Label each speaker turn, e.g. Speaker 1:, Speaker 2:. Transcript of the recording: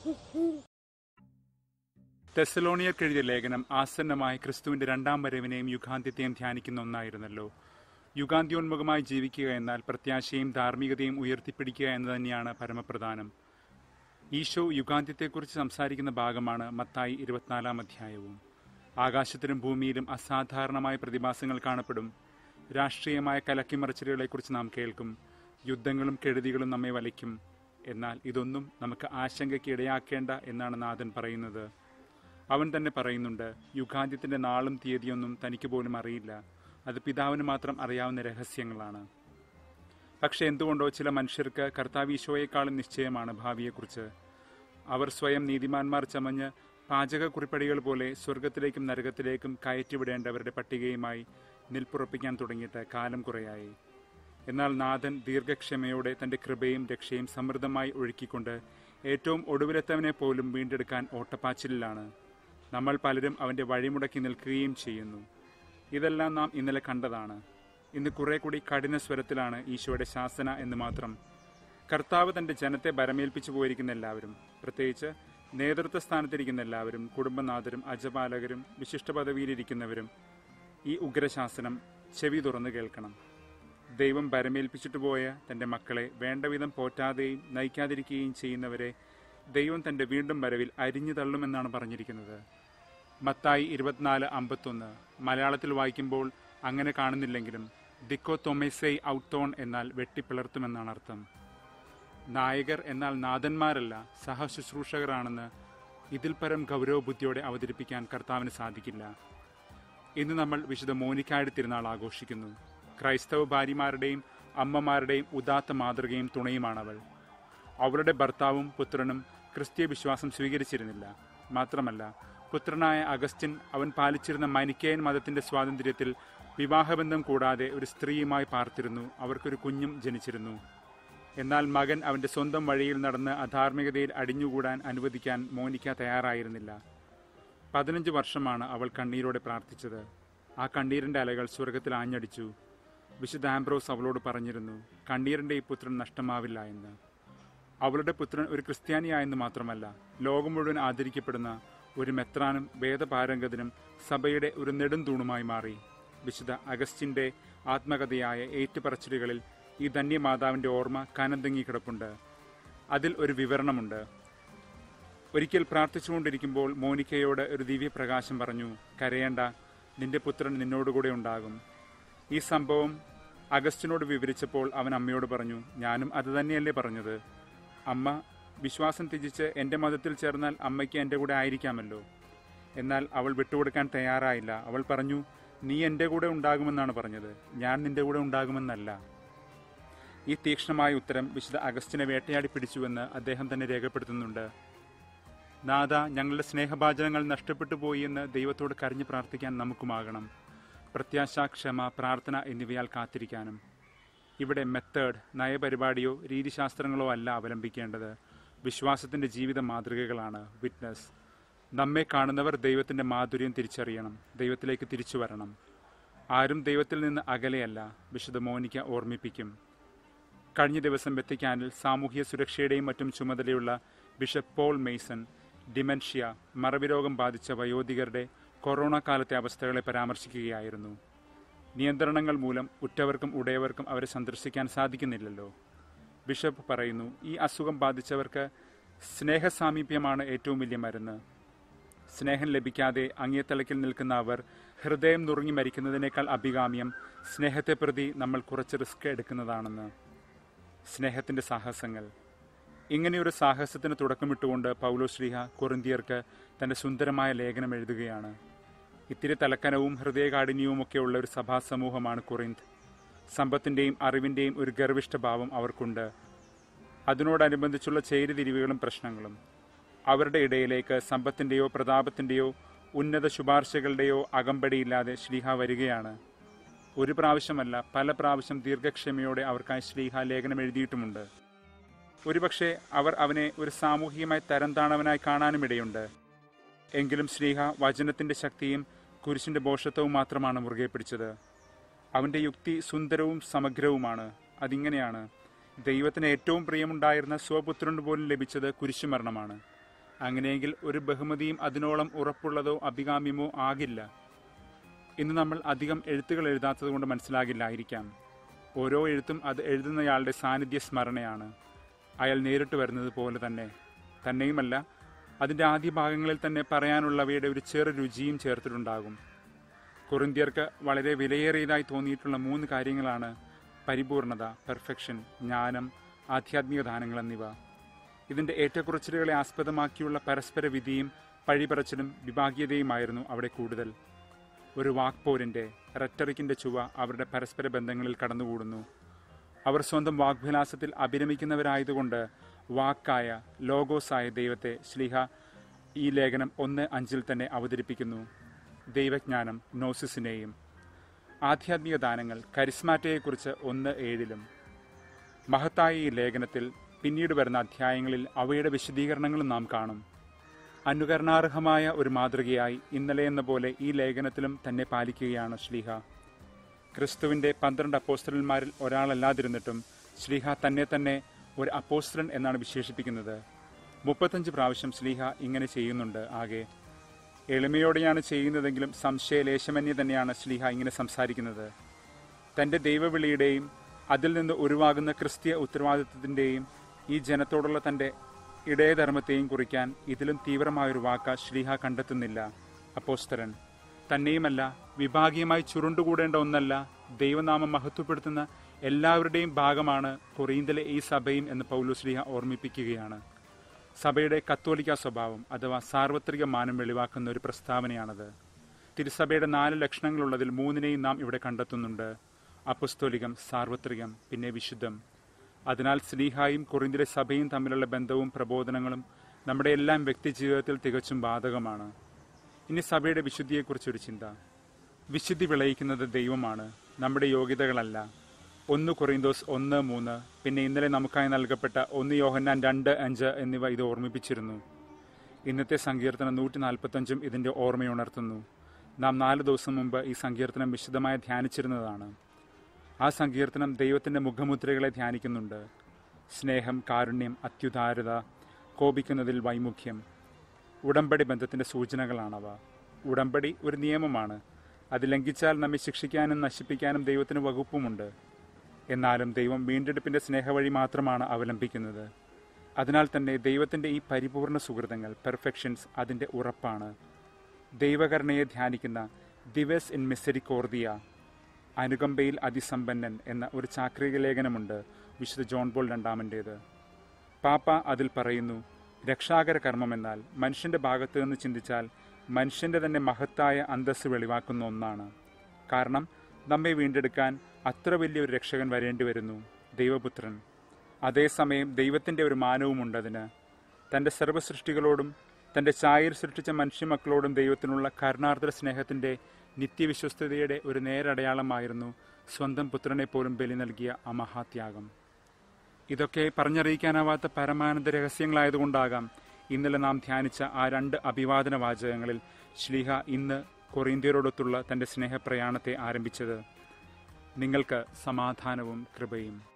Speaker 1: തെസലോണിയർക്കെഴുതിയ ലേഖനം ആസന്നമായ ക്രിസ്തുവിന്റെ രണ്ടാം വരവിനെയും യുഗാന്ത്യത്തെയും ധ്യാനിക്കുന്ന ഒന്നായിരുന്നല്ലോ യുഗാന്ത്യോന്മുഖമായി ജീവിക്കുക എന്നാൽ പ്രത്യാശയും ധാർമ്മികതയും ഉയർത്തിപ്പിടിക്കുക എന്ന് തന്നെയാണ് പരമപ്രധാനം ഈശോ യുഗാന്ത്യത്തെക്കുറിച്ച് സംസാരിക്കുന്ന ഭാഗമാണ് മത്തായി ഇരുപത്തിനാലാം അധ്യായവും ആകാശത്തിലും ഭൂമിയിലും അസാധാരണമായ പ്രതിഭാസങ്ങൾ കാണപ്പെടും രാഷ്ട്രീയമായ കലക്കിമറിച്ചിലുകളെക്കുറിച്ച് നാം കേൾക്കും യുദ്ധങ്ങളും കെടുതികളും നമ്മെ വലയ്ക്കും എന്നാൽ ഇതൊന്നും നമുക്ക് ആശങ്കയ്ക്ക് ഇടയാക്കേണ്ട എന്നാണ് നാഥൻ പറയുന്നത് അവൻ തന്നെ പറയുന്നുണ്ട് യുഗാന്ത്യത്തിന്റെ നാളും തീയതിയൊന്നും തനിക്ക് പോലും അറിയില്ല അത് പിതാവിന് മാത്രം അറിയാവുന്ന രഹസ്യങ്ങളാണ് പക്ഷെ എന്തുകൊണ്ടോ ചില മനുഷ്യർക്ക് കർത്താവ് ഈശോയെക്കാളും നിശ്ചയമാണ് ഭാവിയെക്കുറിച്ച് അവർ സ്വയം നീതിമാന്മാർ ചമഞ്ഞ് പാചകക്കുറിപ്പടികൾ പോലെ സ്വർഗത്തിലേക്കും നരകത്തിലേക്കും കയറ്റിവിടേണ്ടവരുടെ പട്ടികയുമായി നിൽപ്പുറപ്പിക്കാൻ തുടങ്ങിയിട്ട് കാലം കുറയായി എന്നാൽ നാഥൻ ദീർഘക്ഷമയോടെ തന്റെ കൃപയും രക്ഷയും സമൃദ്ധമായി ഒഴുക്കിക്കൊണ്ട് ഏറ്റവും ഒടുവിലെത്തവനെ പോലും വീണ്ടെടുക്കാൻ ഓട്ടപ്പാച്ചിലിലാണ് നമ്മൾ പലരും അവന്റെ വഴിമുടക്കി നിൽക്കുകയും ചെയ്യുന്നു ഇതെല്ലാം നാം ഇന്നലെ കണ്ടതാണ് ഇന്ന് കുറെ കൂടി കഠിന സ്വരത്തിലാണ് ഈശോയുടെ ശാസന എന്ന് മാത്രം കർത്താവ് തന്റെ ജനത്തെ ബരമേൽപ്പിച്ചു പോയിരിക്കുന്ന എല്ലാവരും പ്രത്യേകിച്ച് നേതൃത്വ സ്ഥാനത്തിരിക്കുന്ന എല്ലാവരും കുടുംബനാഥരും അജപാലകരും വിശിഷ്ട പദവിയിലിരിക്കുന്നവരും ഈ ഉഗ്രശാസനം ചെവി തുറന്ന് കേൾക്കണം ദൈവം ബരമേൽപ്പിച്ചിട്ട് പോയ തന്റെ മക്കളെ വേണ്ടവിധം പോറ്റാതെയും നയിക്കാതിരിക്കുകയും ചെയ്യുന്നവരെ ദൈവം തന്റെ വീണ്ടും വരവിൽ അരിഞ്ഞു തള്ളുമെന്നാണ് പറഞ്ഞിരിക്കുന്നത് മത്തായി ഇരുപത്തിനാല് അമ്പത്തൊന്ന് മലയാളത്തിൽ വായിക്കുമ്പോൾ അങ്ങനെ കാണുന്നില്ലെങ്കിലും ദിക്കോ തൊമേസൈ ഔട്ടോൺ എന്നാൽ വെട്ടിപ്പിളർത്തുമെന്നാണ് അർത്ഥം നായകർ എന്നാൽ നാഥന്മാരല്ല സഹശുശ്രൂഷകരാണെന്ന് ഇതിൽ പരം ഗൗരവബുദ്ധിയോടെ അവതരിപ്പിക്കാൻ കർത്താവിന് സാധിക്കില്ല ഇന്ന് നമ്മൾ വിശുദ്ധ മോനിക്കായുടെ തിരുനാൾ ആഘോഷിക്കുന്നു ക്രൈസ്തവ ഭാര്യമാരുടെയും അമ്മമാരുടെയും ഉദാത്ത മാതൃകയും തുണയുമാണവൾ അവളുടെ ഭർത്താവും പുത്രനും ക്രിസ്തീയ വിശ്വാസം സ്വീകരിച്ചിരുന്നില്ല മാത്രമല്ല പുത്രനായ അഗസ്റ്റിൻ അവൻ പാലിച്ചിരുന്ന മനിക്കേയൻ മതത്തിന്റെ സ്വാതന്ത്ര്യത്തിൽ വിവാഹബന്ധം കൂടാതെ ഒരു സ്ത്രീയുമായി പാർത്തിരുന്നു അവർക്കൊരു കുഞ്ഞും ജനിച്ചിരുന്നു എന്നാൽ മകൻ അവന്റെ സ്വന്തം വഴിയിൽ നടന്ന് അധാർമികതയിൽ അടിഞ്ഞുകൂടാൻ അനുവദിക്കാൻ മോനിക്ക തയ്യാറായിരുന്നില്ല പതിനഞ്ച് വർഷമാണ് അവൾ കണ്ണീരോടെ പ്രാർത്ഥിച്ചത് ആ കണ്ണീരിന്റെ അലകൾ സ്വർഗത്തിൽ ആഞ്ഞടിച്ചു വിശുദ്ധ ആംബ്രോസ് അവളോട് പറഞ്ഞിരുന്നു കണ്ണീരിന്റെ ഈ പുത്രൻ നഷ്ടമാവില്ല എന്ന് അവളുടെ പുത്രൻ ഒരു ക്രിസ്ത്യാനിയായെന്ന് മാത്രമല്ല ലോകം മുഴുവൻ ആദരിക്കപ്പെടുന്ന ഒരു മെത്രാനും വേദപാരംഗതനും സഭയുടെ ഒരു നെടുംതൂണുമായി മാറി വിശുദ്ധ അഗസ്റ്റിന്റെ ആത്മകഥയായ ഏറ്റുപറച്ചിലുകളിൽ ഈ ധന്യമാതാവിന്റെ ഓർമ്മ കനന്തെങ്ങി കിടപ്പുണ്ട് അതിൽ ഒരു വിവരണമുണ്ട് ഒരിക്കൽ പ്രാർത്ഥിച്ചുകൊണ്ടിരിക്കുമ്പോൾ മോനിക്കയോട് ഒരു ദിവ്യപ്രകാശം പറഞ്ഞു കരയേണ്ട നിന്റെ പുത്രൻ നിന്നോടുകൂടെ ഉണ്ടാകും ഈ സംഭവം അഗസ്റ്റിനോട് വിവരിച്ചപ്പോൾ അവൻ അമ്മയോട് പറഞ്ഞു ഞാനും അത് തന്നെയല്ലേ പറഞ്ഞത് അമ്മ വിശ്വാസം ത്യജിച്ച് എൻ്റെ മതത്തിൽ ചേർന്നാൽ അമ്മയ്ക്ക് എൻ്റെ കൂടെ ആയിരിക്കാമല്ലോ എന്നാൽ അവൾ വിട്ടുകൊടുക്കാൻ തയ്യാറായില്ല അവൾ പറഞ്ഞു നീ എൻ്റെ കൂടെ ഉണ്ടാകുമെന്നാണ് പറഞ്ഞത് ഞാൻ നിന്റെ കൂടെ ഉണ്ടാകുമെന്നല്ല ഈ തീക്ഷ്ണമായ ഉത്തരം വിശുദ്ധ അഗസ്റ്റിനെ വേട്ടയാടി പിടിച്ചുവെന്ന് അദ്ദേഹം തന്നെ രേഖപ്പെടുത്തുന്നുണ്ട് നാഥ ഞങ്ങളുടെ സ്നേഹഭാചനങ്ങൾ നഷ്ടപ്പെട്ടു പോയി എന്ന് ദൈവത്തോട് കരഞ്ഞു പ്രാർത്ഥിക്കാൻ നമുക്കുമാകണം പ്രത്യാശ ക്ഷമ പ്രാർത്ഥന എന്നിവയാൽ കാത്തിരിക്കാനും ഇവിടെ മെത്തേഡ് നയപരിപാടിയോ രീതിശാസ്ത്രങ്ങളോ അല്ല അവലംബിക്കേണ്ടത് വിശ്വാസത്തിന്റെ ജീവിത മാതൃകകളാണ് വിറ്റ്നസ് നമ്മെ കാണുന്നവർ ദൈവത്തിന്റെ മാധുര്യം തിരിച്ചറിയണം ദൈവത്തിലേക്ക് തിരിച്ചു വരണം ആരും ദൈവത്തിൽ നിന്ന് അകലെയല്ല വിശുദ്ധ മോനിക്ക ഓർമ്മിപ്പിക്കും കഴിഞ്ഞ ദിവസം വെത്തിക്കാനിൽ സാമൂഹ്യ സുരക്ഷയുടെയും മറ്റും ചുമതലയുള്ള ബിഷപ്പ് പോൾ മെയ്സൺ ഡിമെൻഷ്യ മറവിരോഗം ബാധിച്ച വയോധികരുടെ കൊറോണ കാലത്തെ അവസ്ഥകളെ പരാമർശിക്കുകയായിരുന്നു നിയന്ത്രണങ്ങൾ മൂലം ഉറ്റവർക്കും ഉടയവർക്കും അവരെ സന്ദർശിക്കാൻ സാധിക്കുന്നില്ലല്ലോ ബിഷപ്പ് പറയുന്നു ഈ അസുഖം ബാധിച്ചവർക്ക് സ്നേഹസാമീപ്യമാണ് ഏറ്റവും വലിയ മരുന്ന് സ്നേഹം ലഭിക്കാതെ അങ്ങേത്തലയ്ക്കിൽ നിൽക്കുന്ന അവർ ഹൃദയം നുറുങ്ങി മരിക്കുന്നതിനേക്കാൾ അഭികാമ്യം സ്നേഹത്തെ പ്രതി നമ്മൾ കുറച്ച് റിസ്ക് എടുക്കുന്നതാണെന്ന് സ്നേഹത്തിന്റെ സാഹസങ്ങൾ ഇങ്ങനെയൊരു സാഹസത്തിന് തുടക്കമിട്ടുകൊണ്ട് പൗലോ ശ്രീഹ കൊറിന്തിയർക്ക് തന്റെ സുന്ദരമായ ലേഖനം എഴുതുകയാണ് ഇത്തിരി തലക്കനവും ഹൃദയകാഠിന്യവും ഒക്കെ ഉള്ള ഒരു സഭാ സമൂഹമാണ് കൊറിന്ത് സമ്പത്തിന്റെയും അറിവിന്റെയും ഒരു ഗർവിഷ്ഠഭാവം അവർക്കുണ്ട് അതിനോടനുബന്ധിച്ചുള്ള ചേരിതിരിവുകളും പ്രശ്നങ്ങളും അവരുടെ ഇടയിലേക്ക് സമ്പത്തിന്റെയോ പ്രതാപത്തിന്റെയോ ഉന്നത ശുപാർശകളുടെയോ അകമ്പടിയില്ലാതെ ശ്ലീഹ വരികയാണ് ഒരു പ്രാവശ്യമല്ല പല പ്രാവശ്യം ദീർഘക്ഷമയോടെ അവർക്കായി ശ്ലീഹ ലേഖനം എഴുതിയിട്ടുമുണ്ട് ഒരുപക്ഷെ അവർ അവനെ ഒരു സാമൂഹികമായി തരം താണവനായി കാണാനും ഇടയുണ്ട് എങ്കിലും ശ്രീഹ വചനത്തിന്റെ ശക്തിയും കുരിശിന്റെ ബോഷത്വവും മാത്രമാണ് മുറുകെ പിടിച്ചത് അവന്റെ യുക്തി സുന്ദരവും സമഗ്രവുമാണ് അതിങ്ങനെയാണ് ദൈവത്തിന് ഏറ്റവും പ്രിയമുണ്ടായിരുന്ന സ്വപുത്രന് പോലും ലഭിച്ചത് കുരിശുമരണമാണ് അങ്ങനെയെങ്കിൽ ഒരു ബഹുമതിയും അതിനോളം ഉറപ്പുള്ളതോ അഭികാമ്യമോ ആകില്ല ഇന്ന് നമ്മൾ അധികം എഴുത്തുകൾ എഴുതാത്തത് കൊണ്ട് മനസ്സിലാകില്ലായിരിക്കാം ഓരോ എഴുത്തും അത് എഴുതുന്നയാളുടെ സാന്നിധ്യ സ്മരണയാണ് അയാൾ നേരിട്ട് വരുന്നത് പോലെ തന്നെ തന്നെയുമല്ല അതിൻ്റെ ആദ്യ ഭാഗങ്ങളിൽ തന്നെ പറയാനുള്ളവയുടെ ഒരു ചെറു രുചിയും ചേർത്തിട്ടുണ്ടാകും കൊറിന്ത്യർക്ക് വളരെ വിലയേറിയതായി തോന്നിയിട്ടുള്ള മൂന്ന് കാര്യങ്ങളാണ് പരിപൂർണത പെർഫെക്ഷൻ ജ്ഞാനം ആധ്യാത്മിക ദാനങ്ങൾ എന്നിവ ഇതിൻ്റെ ഏറ്റക്കുറച്ചിലുകളെ ആസ്പദമാക്കിയുള്ള പരസ്പര വിധിയും പഴിപറച്ചിലും വിഭാഗീയതയുമായിരുന്നു അവിടെ കൂടുതൽ ഒരു വാക്പോരിൻ്റെ റെറ്ററിക്കിൻ്റെ ചുവ അവരുടെ പരസ്പര ബന്ധങ്ങളിൽ കടന്നുകൂടുന്നു അവർ സ്വന്തം വാഗ്വിലാസത്തിൽ അഭിരമിക്കുന്നവരായതുകൊണ്ട് വാക്കായ ലോഗോസായ ദൈവത്തെ ശ്ലീഹ ഈ ലേഖനം ഒന്ന് അഞ്ചിൽ തന്നെ അവതരിപ്പിക്കുന്നു ദൈവജ്ഞാനം നോസിസിനെയും ആധ്യാത്മിക ദാനങ്ങൾ കരിസ്മാറ്റയെക്കുറിച്ച് ഒന്ന് ഏഴിലും മഹത്തായ ഈ ലേഖനത്തിൽ പിന്നീട് വരുന്ന അധ്യായങ്ങളിൽ അവയുടെ വിശദീകരണങ്ങളും നാം കാണും അനുകരണാർഹമായ ഒരു മാതൃകയായി ഇന്നലെ എന്ന പോലെ ഈ ലേഖനത്തിലും തന്നെ പാലിക്കുകയാണ് ശ്ലീഹ ക്രിസ്തുവിന്റെ പന്ത്രണ്ട് അപ്പോസ്റ്റലന്മാരിൽ ഒരാളല്ലാതിരുന്നിട്ടും ശ്ലീഹ തന്നെ തന്നെ ഒരു അപ്പോസ്റ്റലൻ എന്നാണ് വിശേഷിപ്പിക്കുന്നത് മുപ്പത്തഞ്ച് പ്രാവശ്യം ശ്ലീഹ ഇങ്ങനെ ചെയ്യുന്നുണ്ട് ആകെ എളിമയോടെയാണ് ചെയ്യുന്നതെങ്കിലും സംശയലേശമന്യ തന്നെയാണ് ശ്ലീഹ ഇങ്ങനെ സംസാരിക്കുന്നത് തന്റെ ദൈവവിളിയുടെയും അതിൽ നിന്ന് ഉരുവാകുന്ന ക്രിസ്തീയ ഉത്തരവാദിത്വത്തിന്റെയും ഈ ജനത്തോടുള്ള തന്റെ ഇടയധർമ്മത്തെയും കുറിക്കാൻ ഇതിലും തീവ്രമായൊരു വാക്ക ശ്ലീഹ കണ്ടെത്തുന്നില്ല അപ്പോസ്തരൻ തന്നെയുമല്ല വിഭാഗീയമായി ചുരുണ്ടുകൂടേണ്ട ഒന്നല്ല ദൈവനാമം മഹത്വപ്പെടുത്തുന്ന എല്ലാവരുടെയും ഭാഗമാണ് കൊറിയന്തിലെ ഈ സഭയും എന്ന് പൗലുശ്ലീഹ ഓർമ്മിപ്പിക്കുകയാണ് സഭയുടെ കത്തോലിക്ക സ്വഭാവം അഥവാ സാർവത്രിക മാനം വെളിവാക്കുന്ന ഒരു പ്രസ്താവനയാണത് തിരുസഭയുടെ നാല് ലക്ഷണങ്ങളുള്ളതിൽ മൂന്നിനെയും നാം ഇവിടെ കണ്ടെത്തുന്നുണ്ട് അപ്പസ്തോലികം സാർവത്രികം പിന്നെ വിശുദ്ധം അതിനാൽ സ്ലീഹായും കൊറിന്തിലെ സഭയും തമ്മിലുള്ള ബന്ധവും പ്രബോധനങ്ങളും നമ്മുടെ എല്ലാം വ്യക്തിജീവിതത്തിൽ തികച്ചും ബാധകമാണ് ഇനി സഭയുടെ വിശുദ്ധിയെക്കുറിച്ചൊരു ചിന്ത വിശുദ്ധി വിളയിക്കുന്നത് ദൈവമാണ് നമ്മുടെ യോഗ്യതകളല്ല ഒന്ന് കൊറിന്തോസ് ഒന്ന് മൂന്ന് പിന്നെ ഇന്നലെ നമുക്കായി നൽകപ്പെട്ട ഒന്ന് യോഹന്നാൻ രണ്ട് അഞ്ച് എന്നിവ ഇത് ഓർമ്മിപ്പിച്ചിരുന്നു ഇന്നത്തെ സങ്കീർത്തനം നൂറ്റി നാൽപ്പത്തഞ്ചും ഇതിന്റെ ഓർമ്മയുണർത്തുന്നു നാം നാല് ദിവസം മുമ്പ് ഈ സങ്കീർത്തനം വിശദമായി ധ്യാനിച്ചിരുന്നതാണ് ആ സങ്കീർത്തനം ദൈവത്തിന്റെ മുഖമുദ്രകളെ ധ്യാനിക്കുന്നുണ്ട് സ്നേഹം കാരുണ്യം അത്യുദാരത കോപിക്കുന്നതിൽ വൈമുഖ്യം ഉടമ്പടി ബന്ധത്തിന്റെ സൂചനകളാണവ ഉടമ്പടി ഒരു നിയമമാണ് അത് ലംഘിച്ചാൽ നമ്മെ ശിക്ഷിക്കാനും നശിപ്പിക്കാനും ദൈവത്തിന് വകുപ്പുമുണ്ട് എന്നാലും ദൈവം വീണ്ടെടുപ്പിന്റെ സ്നേഹവഴി മാത്രമാണ് അവലംബിക്കുന്നത് അതിനാൽ തന്നെ ദൈവത്തിന്റെ ഈ പരിപൂർണ സുഹൃതങ്ങൾ പെർഫെക്ഷൻസ് അതിന്റെ ഉറപ്പാണ് ദൈവകരുണയെ ധ്യാനിക്കുന്ന ദിവസ് ഇൻ മിസരിക്കോർദിയ അനുകമ്പയിൽ അതിസമ്പന്നൻ എന്ന ഒരു ചാക്രിക ലേഖനമുണ്ട് വിശുദ്ധ ജോൺ പോൾ രണ്ടാമൻ്റേത് പാപ്പ അതിൽ പറയുന്നു രക്ഷാകര കർമ്മമെന്നാൽ മനുഷ്യന്റെ ഭാഗത്ത് നിന്ന് ചിന്തിച്ചാൽ മനുഷ്യന്റെ തന്നെ മഹത്തായ അന്തസ് വെളിവാക്കുന്ന ഒന്നാണ് കാരണം നമ്മെ വീണ്ടെടുക്കാൻ അത്ര വലിയൊരു രക്ഷകൻ വരേണ്ടി വരുന്നു ദൈവപുത്രൻ അതേസമയം ദൈവത്തിന്റെ ഒരു മാനവുമുണ്ടതിന് തന്റെ സർവ്വസൃഷ്ടികളോടും തന്റെ ചായയിൽ സൃഷ്ടിച്ച മനുഷ്യമക്കളോടും ദൈവത്തിനുള്ള കരുണാർദ്ര സ്നേഹത്തിന്റെ നിത്യവിശ്വസ്തതയുടെ ഒരു നേരടയാളമായിരുന്നു സ്വന്തം പുത്രനെ പോലും ബലി നൽകിയ ആ മഹാത്യാഗം ഇതൊക്കെ പറഞ്ഞറിയിക്കാനാവാത്ത പരമാനന്ദ രഹസ്യങ്ങളായതുകൊണ്ടാകാം ഇന്നലെ നാം ധ്യാനിച്ച ആ രണ്ട് അഭിവാദന വാചകങ്ങളിൽ ശ്ലീഹ ഇന്ന് കൊറിന്ത്യരോടൊത്തുള്ള തന്റെ സ്നേഹപ്രയാണത്തെ ആരംഭിച്ചത് നിങ്ങൾക്ക് സമാധാനവും കൃപയും